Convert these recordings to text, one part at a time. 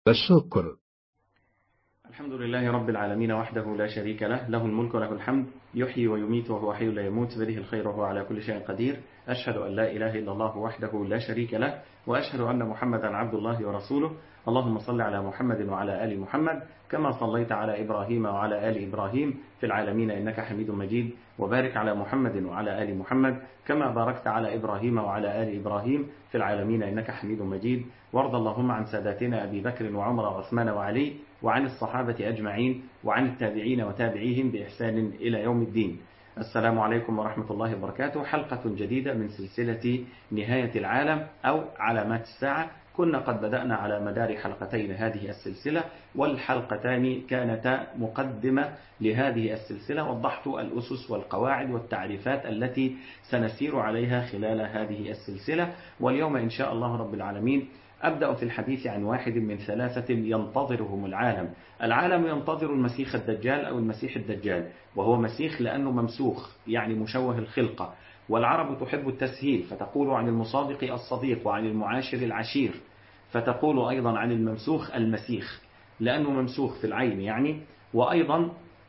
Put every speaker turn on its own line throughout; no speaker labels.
والشكر
الحمد لله رب العالمين وحده لا شريك له له الملك وله الحمد يحيي ويميت وهو حي لا يموت بده الخير وهو على كل شيء قدير أشهد أن لا إله إلا الله وحده لا شريك له وأشهد أن محمدا عبد الله ورسوله اللهم صل على محمد وعلى آل محمد كما صليت على إبراهيم وعلى آل إبراهيم في العالمين إنك حميد مجيد وبارك على محمد وعلى آل محمد كما باركت على إبراهيم وعلى آل إبراهيم في العالمين إنك حميد مجيد وارض اللهم عن ساداتنا أبي بكر وعمر وعثمان وعلي وعن الصحابة أجمعين وعن التابعين وتابعيهم بإحسان إلى يوم الدين السلام عليكم ورحمة الله وبركاته حلقة جديدة من سلسلة نهاية العالم أو علامات الساعة كنا قد بدأنا على مدار حلقتين هذه السلسلة والحلقتان كانتا مقدمة لهذه السلسلة وضحت الأسس والقواعد والتعريفات التي سنسير عليها خلال هذه السلسلة واليوم إن شاء الله رب العالمين أبدأ في الحديث عن واحد من ثلاثة ينتظرهم العالم العالم ينتظر المسيح الدجال أو المسيح الدجال وهو مسيح لأنه ممسوخ يعني مشوه الخلقة والعرب تحب التسهيل فتقول عن المصادق الصديق وعن المعاشر العشير فتقول أيضا عن الممسوخ المسيخ لأنه ممسوخ في العين يعني وأيضا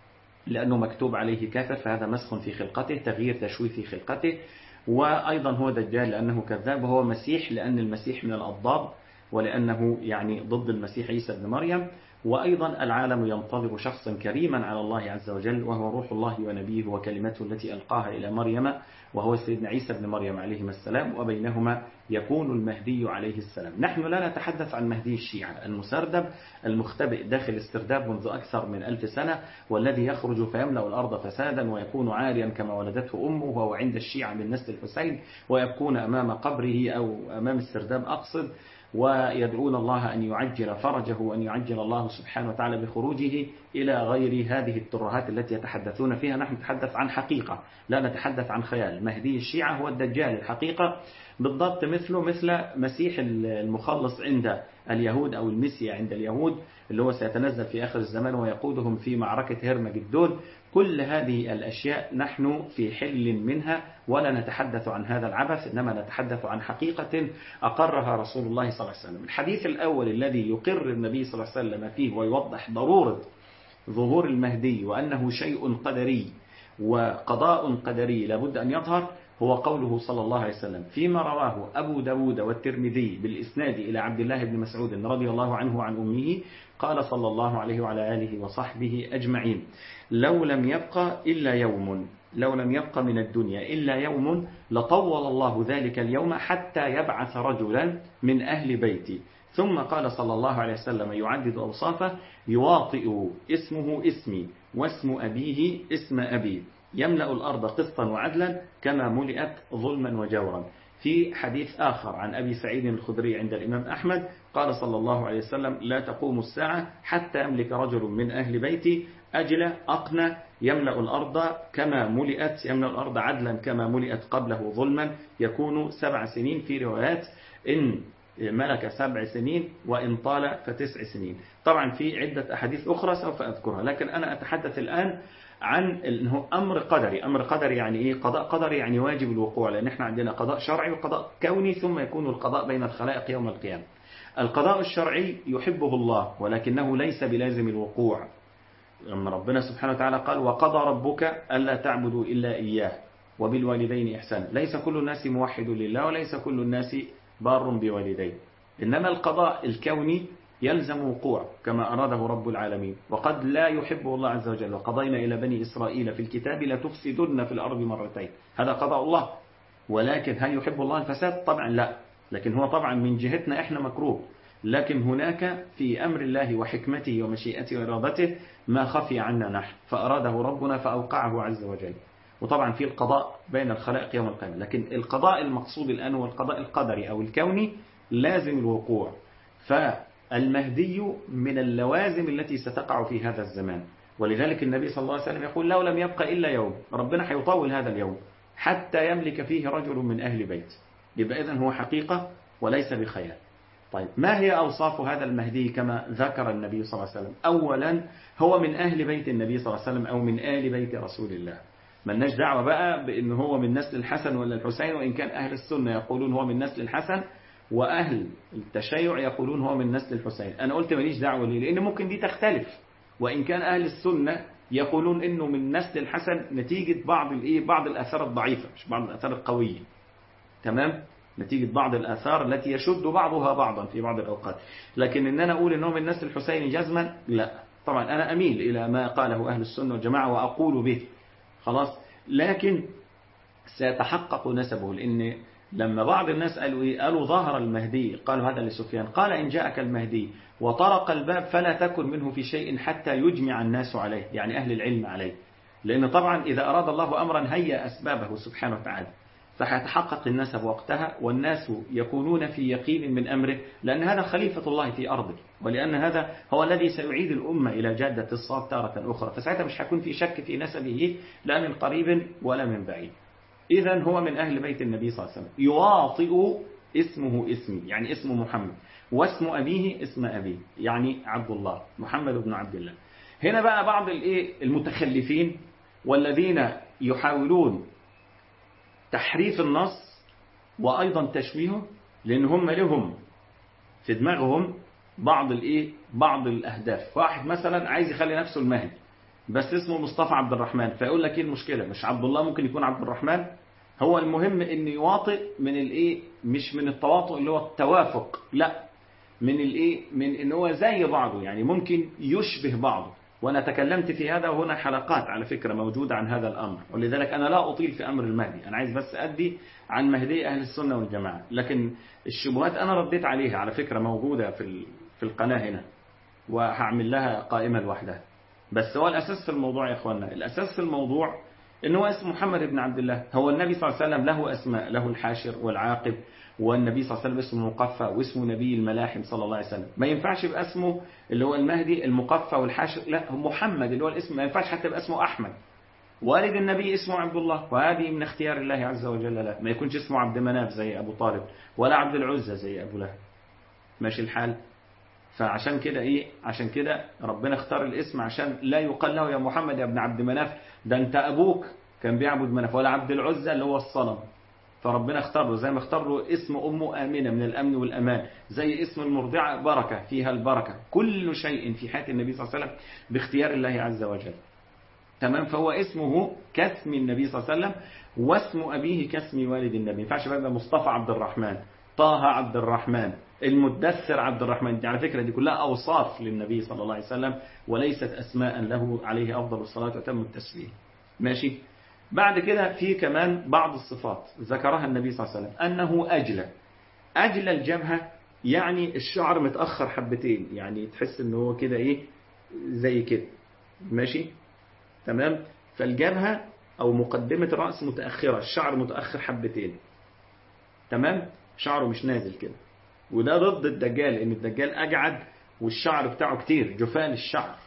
لأنه مكتوب عليه كافر فهذا مسخ في خلقته تغيير تشويه في خلقته وأيضا هو دجال لأنه كذاب وهو مسيح لأن المسيح من الأضداد ولأنه يعني ضد المسيح عيسى بن مريم وأيضا العالم ينتظر شخصا كريما على الله عز وجل وهو روح الله ونبيه وكلمته التي ألقاها إلى مريم وهو سيدنا عيسى بن مريم عليه السلام وبينهما يكون المهدي عليه السلام نحن لا نتحدث عن مهدي الشيعة المسردب المختبئ داخل استرداب منذ أكثر من ألف سنة والذي يخرج فيملأ الأرض فسادا ويكون عاريا كما ولدته أمه وهو عند الشيعة من نسل الحسين ويكون أمام قبره أو أمام السرداب أقصد ويدعون الله أن يعجل فرجه وأن يعجل الله سبحانه وتعالى بخروجه إلى غير هذه الترهات التي يتحدثون فيها نحن نتحدث عن حقيقة لا نتحدث عن خيال مهدي الشيعة هو الدجال الحقيقة بالضبط مثله مثل مسيح المخلص عند اليهود أو المسيا عند اليهود اللي هو سيتنزل في آخر الزمان ويقودهم في معركة هرمجدون كل هذه الأشياء نحن في حل منها ولا نتحدث عن هذا العبث إنما نتحدث عن حقيقة أقرها رسول الله صلى الله عليه وسلم الحديث الأول الذي يقر النبي صلى الله عليه وسلم فيه ويوضح ضرورة ظهور المهدي وأنه شيء قدري وقضاء قدري لابد أن يظهر هو قوله صلى الله عليه وسلم فيما رواه أبو داود والترمذي بالإسناد إلى عبد الله بن مسعود رضي الله عنه وعن أمه قال صلى الله عليه وعلى آله وصحبه أجمعين لو لم يبقى إلا يوم لو لم يبقى من الدنيا إلا يوم لطول الله ذلك اليوم حتى يبعث رجلا من أهل بيتي ثم قال صلى الله عليه وسلم يعدد أوصافه يواطئ اسمه اسمي واسم أبيه اسم أبي يملأ الأرض قسطا وعدلا كما ملئت ظلما وجورا في حديث آخر عن أبي سعيد الخدري عند الإمام أحمد قال صلى الله عليه وسلم لا تقوم الساعة حتى يملك رجل من أهل بيتي أجلة أقنى يملأ الأرض كما ملئت يملأ الأرض عدلا كما ملئت قبله ظلما يكون سبع سنين في روايات إن ملك سبع سنين وإن طال فتسع سنين طبعا في عدة أحاديث أخرى سوف أذكرها لكن أنا أتحدث الآن عن انه امر قدري امر قدري يعني ايه قضاء قدري يعني واجب الوقوع لان احنا عندنا قضاء شرعي وقضاء كوني ثم يكون القضاء بين الخلائق يوم القيامه القضاء الشرعي يحبه الله ولكنه ليس بلازم الوقوع لما ربنا سبحانه وتعالى قال وقضى ربك ألا تعبدوا إلا إياه وبالوالدين إحسانا ليس كل الناس موحد لله وليس كل الناس بار بوالديه إنما القضاء الكوني يلزم وقوع كما أراده رب العالمين وقد لا يحبه الله عز وجل وقضينا إلى بني إسرائيل في الكتاب لتفسدن في الأرض مرتين هذا قضاء الله ولكن هل يحب الله الفساد طبعا لا لكن هو طبعا من جهتنا إحنا مكروه لكن هناك في أمر الله وحكمته ومشيئته وإرادته ما خفي عنا نحن فأراده ربنا فأوقعه عز وجل وطبعا في القضاء بين الخلائق يوم القيامة لكن القضاء المقصود الآن هو القضاء القدري أو الكوني لازم الوقوع فالمهدي من اللوازم التي ستقع في هذا الزمان ولذلك النبي صلى الله عليه وسلم يقول لو لم يبقى إلا يوم ربنا حيطول هذا اليوم حتى يملك فيه رجل من أهل بيت يبقى إذن هو حقيقة وليس بخيال طيب ما هي أوصاف هذا المهدي كما ذكر النبي صلى الله عليه وسلم أولا هو من أهل بيت النبي صلى الله عليه وسلم أو من آل بيت رسول الله ملناش دعوة بقى بأن هو من نسل الحسن ولا الحسين وإن كان أهل السنة يقولون هو من نسل الحسن وأهل التشيع يقولون هو من نسل الحسين أنا قلت ماليش دعوة ليه لأن ممكن دي تختلف وإن كان أهل السنة يقولون إنه من نسل الحسن نتيجة بعض الإيه بعض الآثار الضعيفة مش بعض الآثار القوية تمام نتيجة بعض الآثار التي يشد بعضها بعضا في بعض الأوقات لكن إن أنا أقول إنه من نسل الحسين جزما لا طبعا أنا أميل إلى ما قاله أهل السنة والجماعة وأقول به خلاص لكن سيتحقق نسبه لأن لما بعض الناس قالوا إيه قالوا ظهر المهدي قالوا هذا لسفيان قال إن جاءك المهدي وطرق الباب فلا تكن منه في شيء حتى يجمع الناس عليه يعني أهل العلم عليه لأن طبعا إذا أراد الله أمرا هيا أسبابه سبحانه وتعالى فهيتحقق النسب وقتها والناس يكونون في يقين من أمره لأن هذا خليفة الله في أرضه ولأن هذا هو الذي سيعيد الأمة إلى جادة الصواب تارة أخرى فساعتها مش هيكون في شك في نسبه لا من قريب ولا من بعيد إذا هو من أهل بيت النبي صلى الله عليه وسلم يواطئ اسمه اسمي يعني اسمه محمد واسم أبيه اسم أبيه يعني عبد الله محمد بن عبد الله هنا بقى بعض الايه المتخلفين والذين يحاولون تحريف النص وأيضا تشويهه لأن هم لهم في دماغهم بعض الايه بعض الأهداف واحد مثلا عايز يخلي نفسه المهدي بس اسمه مصطفى عبد الرحمن فيقول لك ايه المشكلة مش عبد الله ممكن يكون عبد الرحمن هو المهم ان يواطئ من الايه مش من التواطؤ اللي هو التوافق لا من الايه من ان هو زي بعضه يعني ممكن يشبه بعضه وانا تكلمت في هذا وهنا حلقات على فكرة موجودة عن هذا الامر ولذلك انا لا اطيل في امر المهدي انا عايز بس ادي عن مهدي اهل السنة والجماعة لكن الشبهات انا رديت عليها على فكرة موجودة في في القناة هنا وهعمل لها قائمة لوحدها بس هو الأساس في الموضوع يا إخواننا الأساس في الموضوع إن هو اسم محمد بن عبد الله هو النبي صلى الله عليه وسلم له أسماء له الحاشر والعاقب والنبي صلى الله عليه وسلم اسمه المقفى واسمه نبي الملاحم صلى الله عليه وسلم ما ينفعش يبقى اسمه اللي هو المهدي المقفى والحاشر لا هو محمد اللي هو الاسم ما ينفعش حتى يبقى اسمه أحمد والد النبي اسمه عبد الله وهذه من اختيار الله عز وجل له ما يكونش اسمه عبد مناف زي أبو طالب ولا عبد العزة زي أبو لهب ماشي الحال فعشان كده ايه عشان كده ربنا اختار الاسم عشان لا يقال له يا محمد يا ابن عبد مناف ده انت ابوك كان بيعبد مناف ولا عبد العزى اللي هو الصنم فربنا اختار له زي ما اختار له اسم امه امنه من الامن والامان زي اسم المرضعه بركه فيها البركه كل شيء في حياه النبي صلى الله عليه وسلم باختيار الله عز وجل تمام فهو اسمه كاسم النبي صلى الله عليه وسلم واسم ابيه كاسم والد النبي ما ينفعش بقى مصطفى عبد الرحمن طه عبد الرحمن المدثر عبد الرحمن دي على فكرة دي كلها أوصاف للنبي صلى الله عليه وسلم وليست أسماء له عليه أفضل الصلاة وتم التسليم ماشي بعد كده في كمان بعض الصفات ذكرها النبي صلى الله عليه وسلم أنه أجلى أجلى الجبهة يعني الشعر متأخر حبتين يعني تحس ان هو كده ايه زي كده ماشي تمام فالجبهة او مقدمة الرأس متأخرة الشعر متأخر حبتين تمام شعره مش نازل كده وده ضد الدجال ان الدجال اجعد والشعر بتاعه كتير جفان الشعر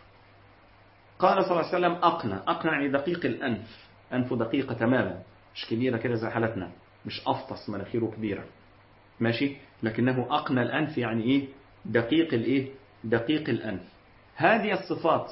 قال صلى الله عليه وسلم اقنى اقنى يعني دقيق الانف انفه دقيقه تماما مش كبيره كده زي حالتنا مش افطس مناخيره كبيره ماشي لكنه اقنى الانف يعني ايه دقيق الايه دقيق الانف هذه الصفات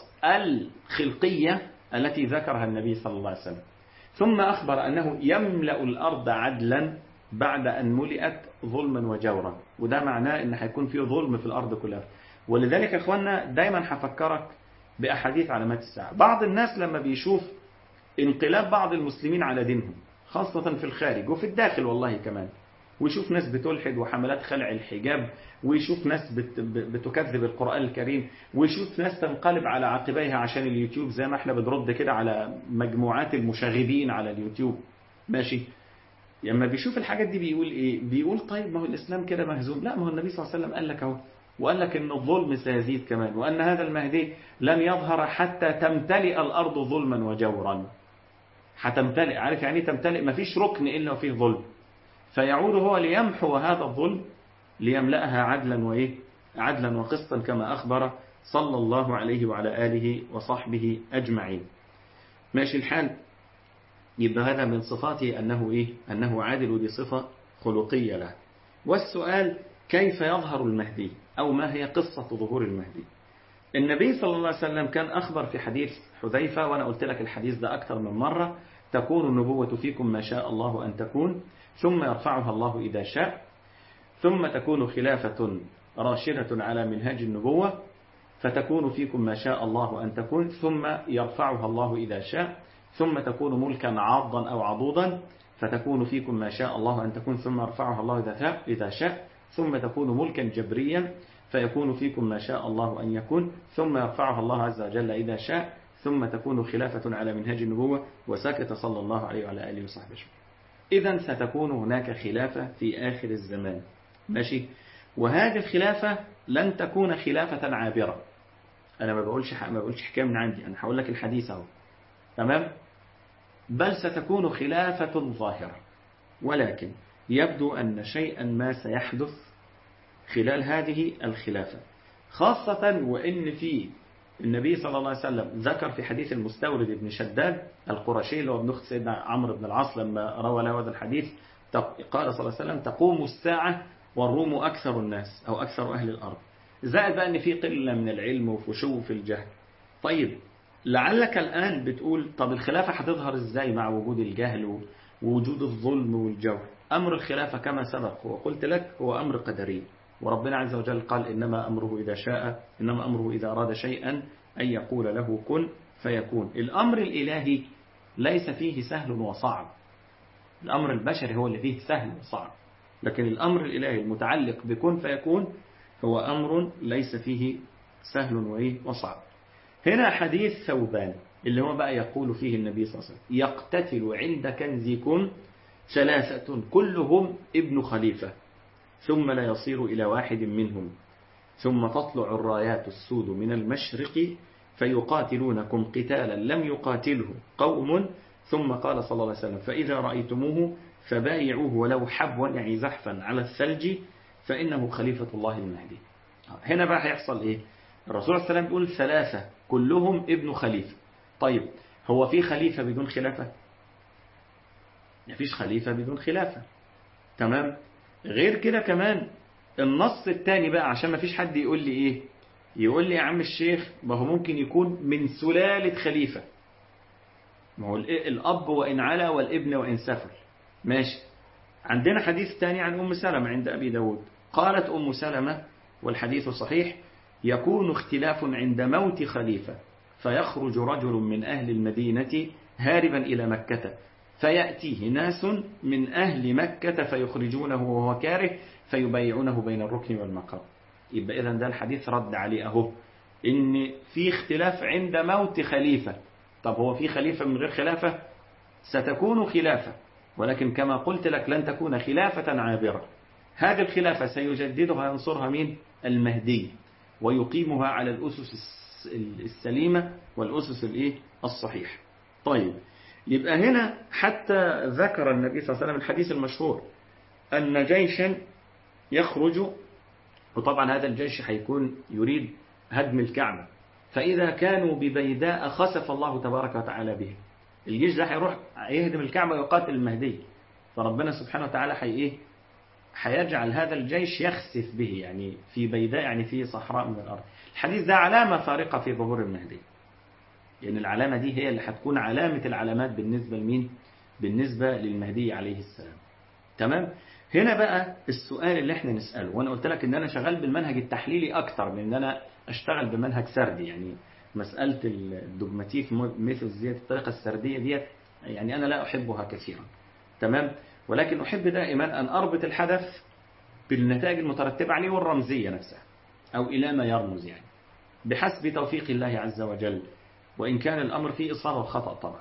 الخلقيه التي ذكرها النبي صلى الله عليه وسلم ثم اخبر انه يملا الارض عدلا بعد أن ملئت ظلما وجورا وده معناه أن هيكون فيه ظلم في الأرض كلها ولذلك يا أخوانا دايما هفكرك بأحاديث علامات الساعة بعض الناس لما بيشوف انقلاب بعض المسلمين على دينهم خاصة في الخارج وفي الداخل والله كمان ويشوف ناس بتلحد وحملات خلع الحجاب ويشوف ناس بت بتكذب القرآن الكريم ويشوف ناس تنقلب على عقبيها عشان اليوتيوب زي ما احنا بنرد كده على مجموعات المشاغبين على اليوتيوب ماشي لما بيشوف الحاجات دي بيقول ايه بيقول طيب ما هو الاسلام كده مهزوم لا ما هو النبي صلى الله عليه وسلم قال لك اهو وقال لك ان الظلم سيزيد كمان وان هذا المهدي لن يظهر حتى تمتلئ الارض ظلما وجورا هتمتلئ عارف يعني تمتلئ ما فيش ركن الا وفيه ظلم فيعود هو ليمحو هذا الظلم ليملأها عدلا وايه عدلا وقسطا كما اخبر صلى الله عليه وعلى اله وصحبه اجمعين ماشي الحال يبقى هذا من صفاته أنه إيه؟ أنه عادل ودي صفة خلقية له والسؤال كيف يظهر المهدي أو ما هي قصة ظهور المهدي النبي صلى الله عليه وسلم كان أخبر في حديث حذيفة وأنا قلت لك الحديث ده أكثر من مرة تكون النبوة فيكم ما شاء الله أن تكون ثم يرفعها الله إذا شاء ثم تكون خلافة راشدة على منهاج النبوة فتكون فيكم ما شاء الله أن تكون ثم يرفعها الله إذا شاء ثم تكون ملكا عاضا أو عضوضا فتكون فيكم ما شاء الله أن تكون ثم يرفعها الله إذا شاء ثم تكون ملكا جبريا فيكون فيكم ما شاء الله أن يكون ثم يرفعها الله عز وجل إذا شاء ثم تكون خلافة على منهاج النبوة وسكت صلى الله عليه وعلى آله وصحبه إذا ستكون هناك خلافة في آخر الزمان ماشي وهذه الخلافة لن تكون خلافة عابرة أنا ما بقولش ما بقولش حكاية من عندي أنا هقول لك الحديث أهو تمام بل ستكون خلافة ظاهرة ولكن يبدو أن شيئا ما سيحدث خلال هذه الخلافة خاصة وإن في النبي صلى الله عليه وسلم ذكر في حديث المستورد ابن شداد القرشي اللي هو ابن أخت سيدنا عمرو بن العاص لما روى له هذا الحديث قال صلى الله عليه وسلم تقوم الساعة والروم أكثر الناس أو أكثر أهل الأرض زائد بقى أن في قلة من العلم وفشو في الجهل طيب لعلك الآن بتقول طب الخلافة هتظهر إزاي مع وجود الجهل ووجود الظلم والجور أمر الخلافة كما سبق وقلت لك هو أمر قدري وربنا عز وجل قال إنما أمره إذا شاء إنما أمره إذا أراد شيئا أن يقول له كن فيكون الأمر الإلهي ليس فيه سهل وصعب الأمر البشري هو اللي فيه سهل وصعب لكن الأمر الإلهي المتعلق بكن فيكون هو أمر ليس فيه سهل وصعب هنا حديث ثوبان اللي هو بقى يقول فيه النبي صلى الله عليه وسلم يقتتل عند كنزكم ثلاثة كلهم ابن خليفة ثم لا يصير إلى واحد منهم ثم تطلع الرايات السود من المشرق فيقاتلونكم قتالا لم يقاتله قوم ثم قال صلى الله عليه وسلم فإذا رأيتموه فبايعوه ولو حبوا يعني زحفا على الثلج فإنه خليفة الله المهدي هنا بقى هيحصل إيه الرسول صلى الله عليه وسلم يقول ثلاثة كلهم ابن خليفة طيب هو في خليفة بدون خلافة مفيش خليفة بدون خلافة تمام غير كده كمان النص الثاني بقى عشان ما فيش حد يقول لي ايه يقول لي يا عم الشيخ ما هو ممكن يكون من سلالة خليفة ما هو الأب وإن علا والابن وإن سفل ماشي عندنا حديث ثاني عن أم سلمة عند أبي داود قالت أم سلمة والحديث صحيح يكون اختلاف عند موت خليفة فيخرج رجل من أهل المدينة هاربا إلى مكة فيأتيه ناس من أهل مكة فيخرجونه وهو كاره فيبايعونه بين الركن والمقام يبقى إذا ده الحديث رد عليه أهو إن في اختلاف عند موت خليفة طب هو في خليفة من غير خلافة ستكون خلافة ولكن كما قلت لك لن تكون خلافة عابرة هذه الخلافة سيجددها ينصرها مين المهدي ويقيمها على الأسس السليمة والأسس الإيه الصحيح طيب يبقى هنا حتى ذكر النبي صلى الله عليه وسلم الحديث المشهور أن جيشا يخرج وطبعا هذا الجيش هيكون يريد هدم الكعبة فإذا كانوا ببيداء خسف الله تبارك وتعالى به الجيش ده هيروح يهدم الكعبة ويقاتل المهدي فربنا سبحانه وتعالى حي إيه هيجعل هذا الجيش يخسف به يعني في بيداء يعني في صحراء من الأرض الحديث ده علامة فارقة في ظهور المهدي يعني العلامة دي هي اللي هتكون علامة العلامات بالنسبة لمين بالنسبة للمهدي عليه السلام تمام هنا بقى السؤال اللي احنا نسأله وانا قلت لك ان انا شغال بالمنهج التحليلي اكتر من ان انا اشتغل بمنهج سردي يعني مسألة الدوجماتيك ميثودز ديت الطريقة السردية ديت يعني انا لا احبها كثيرا تمام ولكن احب دائما ان اربط الحدث بالنتائج المترتبة عليه والرمزية نفسها او الى ما يرمز يعني بحسب توفيق الله عز وجل وإن كان الأمر فيه إصابة وخطأ طبعا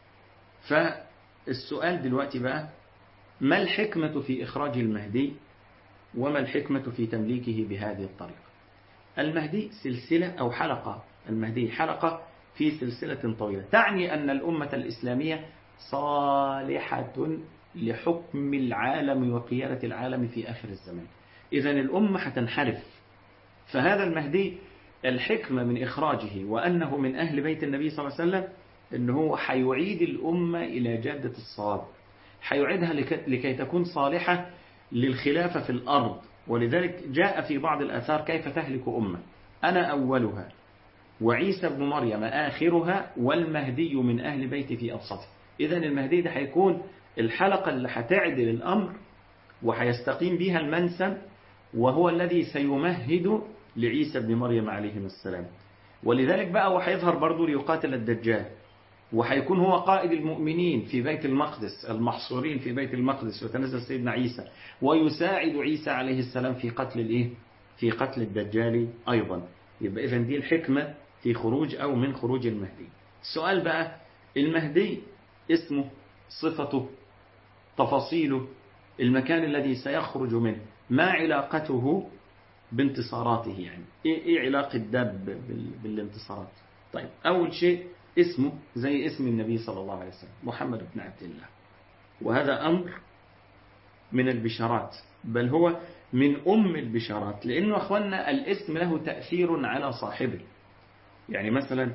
فالسؤال دلوقتي بقى ما الحكمة في إخراج المهدي وما الحكمة في تمليكه بهذه الطريقة المهدي سلسلة أو حلقة المهدي حلقة في سلسلة طويلة تعني أن الأمة الإسلامية صالحة لحكم العالم وقيادة العالم في آخر الزمان إذا الأمة هتنحرف فهذا المهدي الحكمة من إخراجه وأنه من أهل بيت النبي صلى الله عليه وسلم أنه هو حيعيد الأمة إلى جادة الصواب حيعيدها لكي تكون صالحة للخلافة في الأرض ولذلك جاء في بعض الآثار كيف تهلك أمة أنا أولها وعيسى بن مريم آخرها والمهدي من أهل بيتي في أوسطه إذا المهدي ده هيكون الحلقة اللي هتعدل الأمر وهيستقيم بها المنسم وهو الذي سيمهد لعيسى بن مريم عليه السلام ولذلك بقى وهيظهر برضه ليقاتل الدجال وهيكون هو قائد المؤمنين في بيت المقدس المحصورين في بيت المقدس وتنزل سيدنا عيسى ويساعد عيسى عليه السلام في قتل الايه في قتل الدجال ايضا يبقى اذا دي الحكمة في خروج او من خروج المهدي السؤال بقى المهدي اسمه صفته تفاصيله المكان الذي سيخرج منه ما علاقته بانتصاراته يعني ايه, إيه علاقة ده بالانتصارات طيب اول شيء اسمه زي اسم النبي صلى الله عليه وسلم محمد بن عبد الله وهذا أمر من البشارات بل هو من أم البشارات لأنه أخوانا الاسم له تأثير على صاحبه يعني مثلا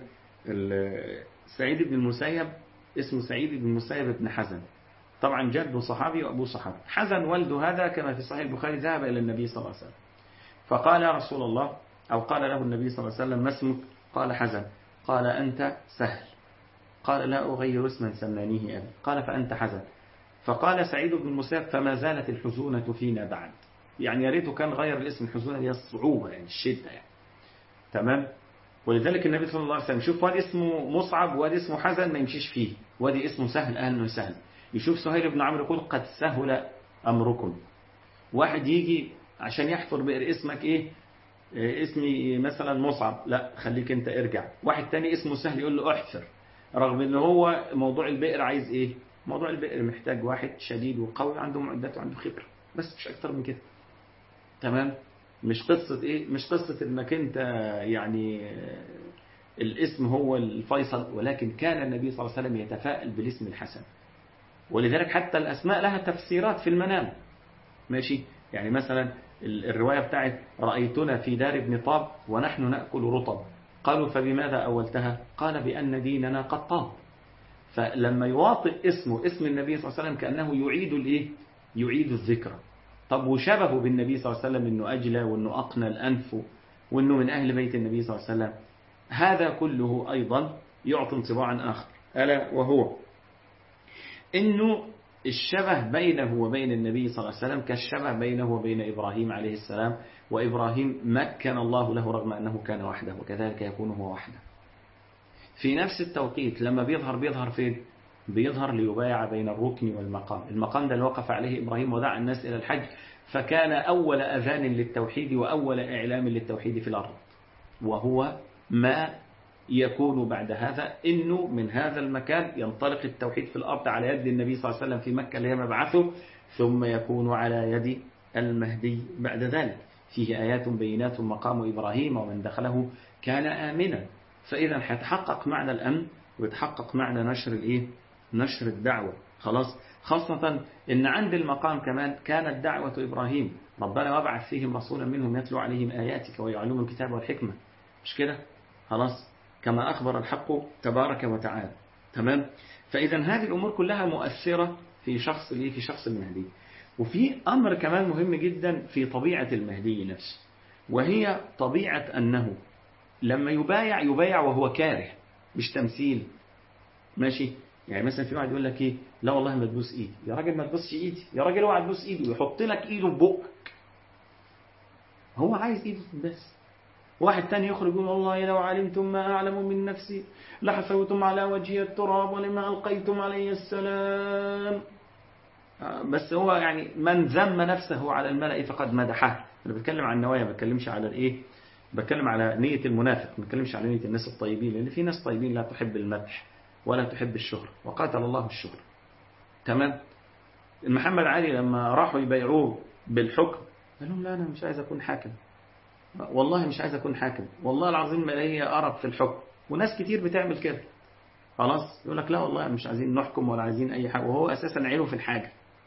سعيد بن المسيب اسمه سعيد بن المسيب بن حزن طبعا جده صحابي وأبوه صحابي حزن والده هذا كما في صحيح البخاري ذهب إلى النبي صلى الله عليه وسلم فقال يا رسول الله أو قال له النبي صلى الله عليه وسلم ما اسمك قال حزن قال أنت سهل قال لا أغير اسما سمانيه أبي قال فأنت حزن فقال سعيد بن المسيب فما زالت الحزونة فينا بعد يعني يا ريته كان غير الاسم الحزونة هي الصعوبة يعني الشدة يعني تمام ولذلك النبي صلى الله عليه وسلم يشوف وادي اسمه مصعب وادي اسمه حزن ما يمشيش فيه وادي اسمه سهل أهل سهل يشوف سهيل بن عمرو يقول قد سهل أمركم واحد يجي عشان يحفر بئر اسمك ايه اسمي مثلا مصعب لا خليك انت ارجع واحد تاني اسمه سهل يقول له احفر رغم ان هو موضوع البئر عايز ايه موضوع البئر محتاج واحد شديد وقوي عنده معدات وعنده خبرة بس مش اكتر من كده تمام مش قصة ايه مش قصة انك انت يعني الاسم هو الفيصل ولكن كان النبي صلى الله عليه وسلم يتفائل بالاسم الحسن ولذلك حتى الاسماء لها تفسيرات في المنام ماشي يعني مثلا الرواية بتاعت رأيتنا في دار ابن طاب ونحن نأكل رطب قالوا فبماذا أولتها قال بأن ديننا قد طاب فلما يواطئ اسمه اسم النبي صلى الله عليه وسلم كأنه يعيد الإيه؟ يعيد الذكرى طب وشبهه بالنبي صلى الله عليه وسلم أنه أجلى وأنه أقنى الأنف وأنه من أهل بيت النبي صلى الله عليه وسلم هذا كله أيضا يعطي انطباعا آخر ألا وهو أنه الشبه بينه وبين النبي صلى الله عليه وسلم كالشبه بينه وبين إبراهيم عليه السلام وإبراهيم مكن الله له رغم أنه كان وحده وكذلك يكون هو وحده في نفس التوقيت لما بيظهر بيظهر فين بيظهر ليبايع بين الركن والمقام المقام ده اللي وقف عليه إبراهيم ودعا الناس إلى الحج فكان أول أذان للتوحيد وأول إعلام للتوحيد في الأرض وهو ما يكون بعد هذا إنه من هذا المكان ينطلق التوحيد في الأرض على يد النبي صلى الله عليه وسلم في مكة اللي هي مبعثه ثم يكون على يد المهدي بعد ذلك فيه آيات بينات مقام إبراهيم ومن دخله كان آمنا فإذا هيتحقق معنى الأمن ويتحقق معنى نشر الإيه؟ نشر الدعوة خلاص خاصة إن عند المقام كمان كانت دعوة إبراهيم ربنا وابعث فيهم رسولا منهم يتلو عليهم آياتك ويعلمهم الكتاب والحكمة مش كده خلاص كما أخبر الحق تبارك وتعالى تمام فإذا هذه الأمور كلها مؤثرة في شخص في شخص المهدي وفي أمر كمان مهم جدا في طبيعة المهدي نفسه وهي طبيعة أنه لما يبايع يبايع وهو كاره مش تمثيل ماشي يعني مثلا في واحد يقول لك ايه لا والله ما تبوس ايدي يا راجل ما تبوسش ايدي يا راجل اوعى تبوس ايدي ويحط لك ايده في بقك هو عايز ايده بس واحد تاني يخرج يقول والله لو علمتم ما أعلم من نفسي لحفوتم على وجهي التراب ولما ألقيتم علي السلام بس هو يعني من ذم نفسه على الملأ فقد مدحه أنا بتكلم عن النوايا ما بتكلمش على الإيه بتكلم على نية المنافق ما بتكلمش على نية الناس الطيبين لأن في ناس طيبين لا تحب المدح ولا تحب الشهرة وقاتل الله الشهرة تمام محمد علي لما راحوا يبيعوه بالحكم قال لهم لا أنا مش عايز أكون حاكم والله مش عايز أكون حاكم والله العظيم ما هي أرب في الحكم وناس كتير بتعمل كده خلاص يقول لك لا والله مش عايزين نحكم ولا عايزين أي حاجة وهو أساسا عينه في الحاجة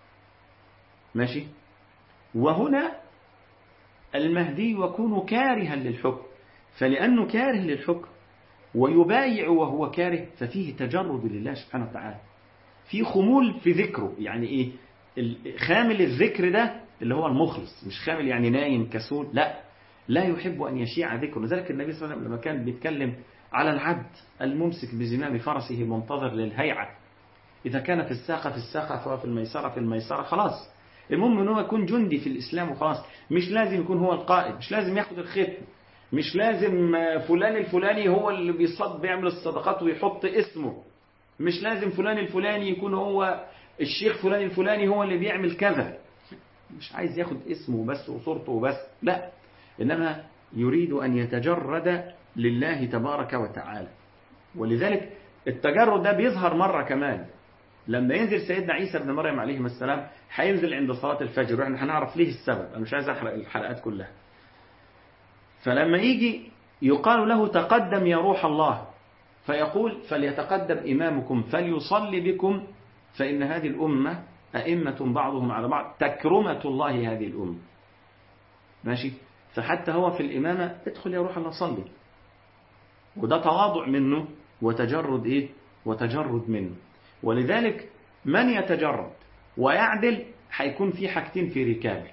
ماشي وهنا المهدي يكون كارها للحكم فلأنه كاره للحكم ويبايع وهو كاره ففيه تجرد لله سبحانه وتعالى في خمول في ذكره يعني ايه خامل الذكر ده اللي هو المخلص مش خامل يعني نايم كسول لا لا يحب أن يشيع ذكره لذلك النبي صلى الله عليه وسلم لما كان بيتكلم على العبد الممسك بزمام فرسه منتظر للهيعة إذا كان في الساقة في الساقة فهو في الميسرة في الميسرة خلاص المهم ان هو يكون جندي في الاسلام وخلاص مش لازم يكون هو القائد مش لازم ياخد الختم مش لازم فلان الفلاني هو اللي بيصد بيعمل الصدقات ويحط اسمه مش لازم فلان الفلاني يكون هو الشيخ فلان الفلاني هو اللي بيعمل كذا مش عايز ياخد اسمه بس وصورته وبس لا إنما يريد أن يتجرد لله تبارك وتعالى ولذلك التجرد ده بيظهر مرة كمان لما ينزل سيدنا عيسى بن مريم عليه السلام هينزل عند صلاة الفجر واحنا هنعرف ليه السبب أنا مش عايز أحرق الحلقات كلها فلما يجي يقال له تقدم يا روح الله فيقول فليتقدم إمامكم فليصلي بكم فإن هذه الأمة أئمة بعضهم على بعض تكرمة الله هذه الأمة ماشي فحتى هو في الإمامة ادخل يا روح الله صلي وده تواضع منه وتجرد إيه وتجرد منه ولذلك من يتجرد ويعدل هيكون في حاجتين في ركابه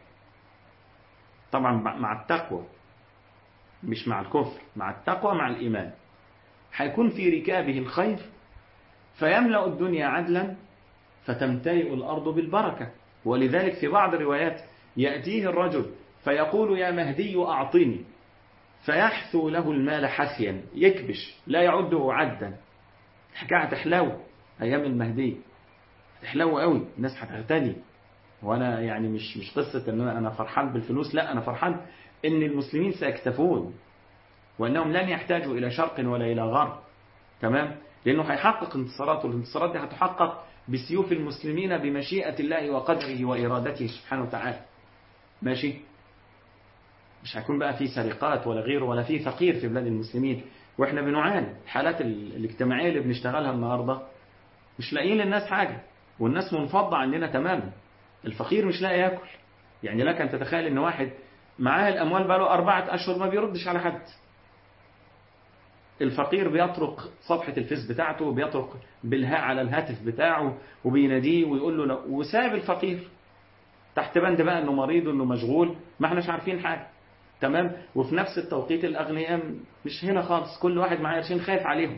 طبعا مع التقوى مش مع الكفر مع التقوى مع الإيمان هيكون في ركابه الخير فيملأ الدنيا عدلا فتمتلئ الأرض بالبركة ولذلك في بعض الروايات يأتيه الرجل فيقول يا مهدي أعطني فيحثو له المال حثيا يكبش لا يعده عدا حكاية تحلو أيام المهدي تحلو قوي الناس هتغتني وأنا يعني مش مش قصة إن أنا فرحان بالفلوس لا أنا فرحان إن المسلمين سيكتفون وأنهم لن يحتاجوا إلى شرق ولا إلى غرب تمام لأنه هيحقق انتصارات والانتصارات دي هتحقق بسيوف المسلمين بمشيئة الله وقدره وإرادته سبحانه وتعالى ماشي مش هيكون بقى في سرقات ولا غيره ولا في فقير في بلاد المسلمين واحنا بنعاني الحالات الاجتماعية اللي بنشتغلها النهاردة مش لاقيين للناس حاجة والناس منفضة عننا تماما الفقير مش لاقي ياكل يعني لك أن تتخيل ان واحد معاه الأموال بقى له أربعة أشهر ما بيردش على حد الفقير بيطرق صفحة الفيس بتاعته وبيطرق بالهاء على الهاتف بتاعه وبيناديه ويقول له لا وساب الفقير تحت بند بقى انه مريض انه مشغول ما احناش عارفين حاجة تمام وفي نفس التوقيت الاغنياء مش هنا خالص كل واحد معاه قرشين خايف عليهم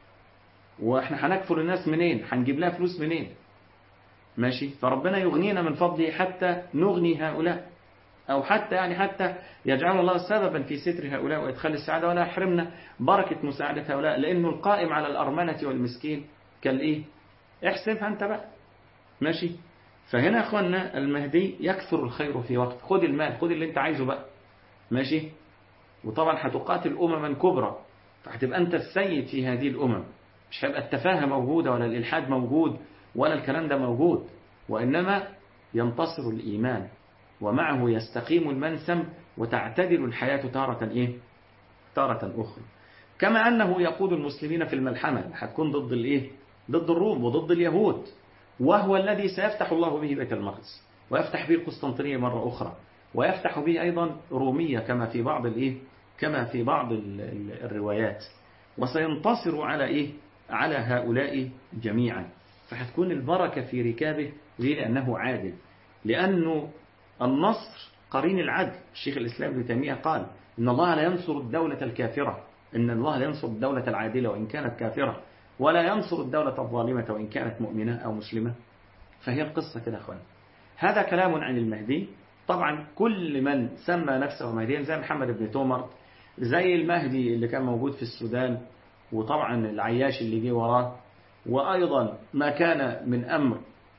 واحنا هنكفل الناس منين هنجيب لها فلوس منين ماشي فربنا يغنينا من فضله حتى نغني هؤلاء أو حتى يعني حتى يجعل الله سببا في ستر هؤلاء وإدخال السعادة ولا يحرمنا بركة مساعدة هؤلاء لأنه القائم على الأرملة والمسكين كالإيه احسبها أنت بقى ماشي فهنا يا أخوانا المهدي يكثر الخير في وقت خد المال خد اللي أنت عايزه بقى ماشي وطبعا هتقاتل أمما كبرى فهتبقى أنت السيد في هذه الأمم مش هيبقى التفاهة موجودة ولا الإلحاد موجود ولا الكلام ده موجود وإنما ينتصر الإيمان ومعه يستقيم المنسم وتعتدل الحياة تارة إيه؟ تارة أخرى كما أنه يقود المسلمين في الملحمة هتكون ضد الإيه؟ ضد الروم وضد اليهود وهو الذي سيفتح الله به بيت المقدس ويفتح به القسطنطينية مرة أخرى ويفتح به أيضا رومية كما في بعض الإيه؟ كما في بعض الروايات وسينتصر على إيه؟ على هؤلاء جميعا فهتكون البركة في ركابه ليه؟ لأنه عادل لأنه النصر قرين العدل الشيخ الإسلام ابن تيمية قال إن الله لا ينصر الدولة الكافرة إن الله لا ينصر الدولة العادلة وإن كانت كافرة ولا ينصر الدولة الظالمة وإن كانت مؤمنة أو مسلمة فهي القصة كده أخوان هذا كلام عن المهدي طبعا كل من سمى نفسه مهديا زي محمد بن تومر زي المهدي اللي كان موجود في السودان وطبعا العياش اللي جه وراه وأيضا ما كان من أمر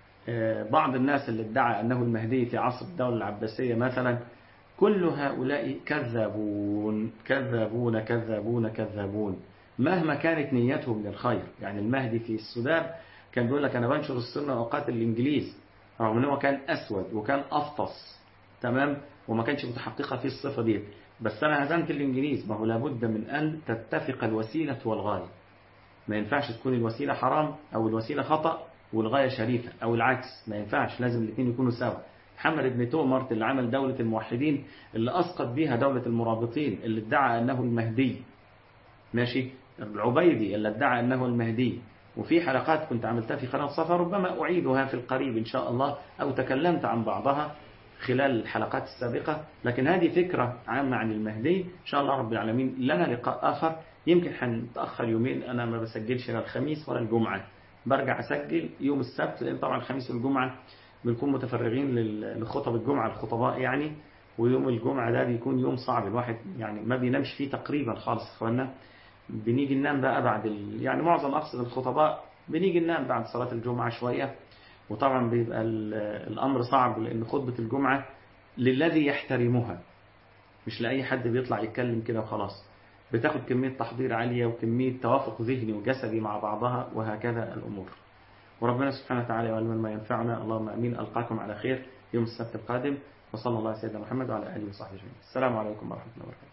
بعض الناس اللي ادعى أنه المهدي في عصر الدولة العباسية مثلا كل هؤلاء كذابون كذابون كذابون كذابون مهما كانت نيتهم للخير يعني المهدي في السودان كان بيقول لك أنا بنشر السنة وقاتل الإنجليز رغم أنه كان أسود وكان أفطس تمام وما كانش متحققة فيه الصفة دي بس أنا هزمت الإنجليز ما هو لابد من أن تتفق الوسيلة والغاية ما ينفعش تكون الوسيلة حرام أو الوسيلة خطأ والغاية شريفة أو العكس ما ينفعش لازم الاثنين يكونوا سوا محمد بن تومرت اللي عمل دولة الموحدين اللي أسقط بها دولة المرابطين اللي ادعى أنه المهدي ماشي العبيدي اللي ادعى أنه المهدي وفي حلقات كنت عملتها في قناة صفا ربما أعيدها في القريب إن شاء الله أو تكلمت عن بعضها خلال الحلقات السابقة لكن هذه فكرة عامة عن المهدي إن شاء الله رب العالمين لنا لقاء آخر يمكن حنتأخر يومين أنا ما بسجلش لا الخميس ولا الجمعة برجع أسجل يوم السبت لأن طبعا الخميس والجمعة بنكون متفرغين لل- لخطب الجمعة الخطباء يعني ويوم الجمعة ده بيكون يوم صعب الواحد يعني ما بينامش فيه تقريبا خالص يا اخوانا بنيجي ننام بقى بعد ال... يعني معظم أقصد الخطباء بنيجي ننام بعد صلاة الجمعة شوية وطبعا بيبقى ال- الأمر صعب لأن خطبة الجمعة للذي يحترمها مش لأي حد بيطلع يتكلم كده وخلاص بتاخد كمية تحضير عالية وكمية توافق ذهني وجسدي مع بعضها وهكذا الأمور وربنا سبحانه وتعالى يعلم ما ينفعنا اللهم أمين ألقاكم على خير يوم السبت القادم وصلى الله على سيدنا محمد وعلى آله وصحبه أجمعين السلام عليكم ورحمة الله وبركاته